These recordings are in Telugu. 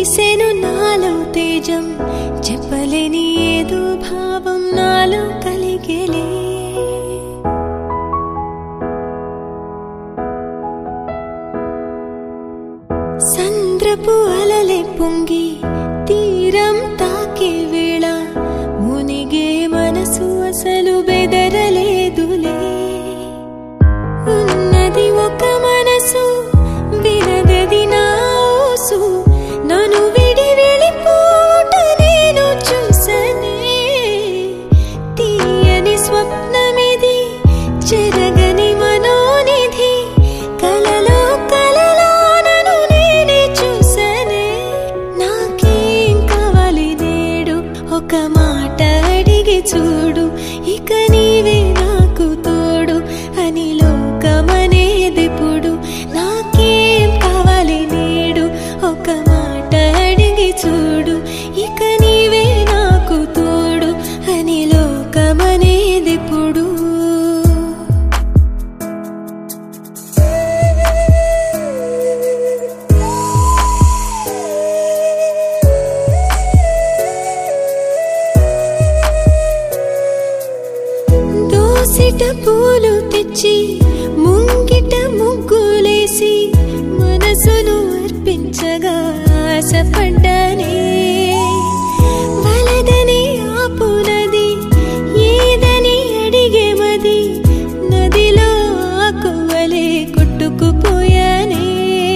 విరిసెను నాలో తేజం చెప్పలేని ఏదో భావం నాలో కలిగేలే సంద్రపు అలలే పొంగి తీరం తాకే వేళ మునిగే మనసు అసలు బెదరలేదులే ఉన్నది ఒక మనసు వినదది నా ఊసు నన్ను విడి వెళ్ళిపోట నేను చూసనే తీయని స్వప్నమిది చెరగని మనోనిధి కలలో కలలో నన్ను నేనే చూసనే నాకేం కావాలి నేడు ఒక మాట అడిగి చూడు ఇక నీవే నాకు తోడు అని లోకమనేదిప్పుడు నాకేం కావాలి నేడు ఒక మాట అడిగి చూడు ఇక నీవే నాకు తోడు అని లోకమనేదిప్పుడు దోసిట పూలు తెచ్చి ముంగిట ముగ్గులేసి మనసును అర్పించగా ఆశపడ్డానే వలదని ఆపునది ఏదని అడిగేమది నదిలో ఆకువలే కొట్టుకుపోయానే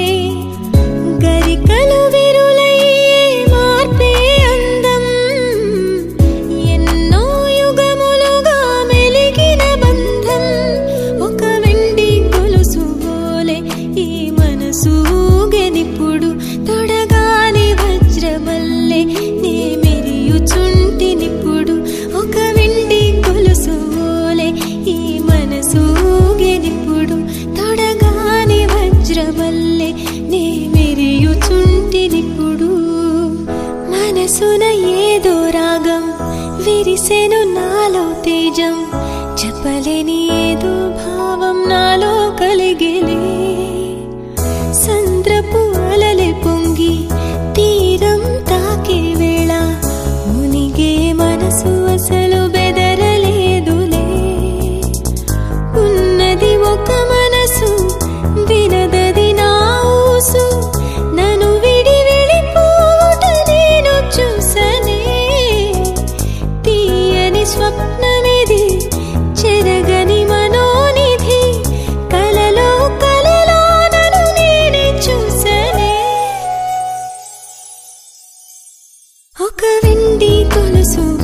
గరికలు విరులయ్యే మార్పే అందం ఎన్నో యుగములుగా మెలిగిన బంధం ఒక వెండి గొలుసు బోలే ఈ మనసు ఊగెనిప్పుడు తొడగాని వజ్రమల్లే నే మెరియుచుంటినిప్పుడు ఒక వెండి గొలుసు బోలే ఈ మనసు ఊగెనిప్పుడు తొడగాని వజ్రమల్లే నే మెరియుచుంటినిప్పుడు మనసున ఏదో రాగం విరిసెను నాలో తేజం చెప్పలేని ఏదో భావం నాలో కలిగేలే సంద్రపు అలలే పొంగి తీరం తాకే వేళ మునిగే మనసు అసలు బెదరలేదులే ఉన్నది ఒక మనసు వినదది నా ఊసు నన్ను విడి వెళ్ళిపోట నేను చూసనే తీయని స్వప్నమిది చెరగని మనోనిధి కలలో కలలో నన్ను నేనే చూసనే ఒక వెండి కొలుసు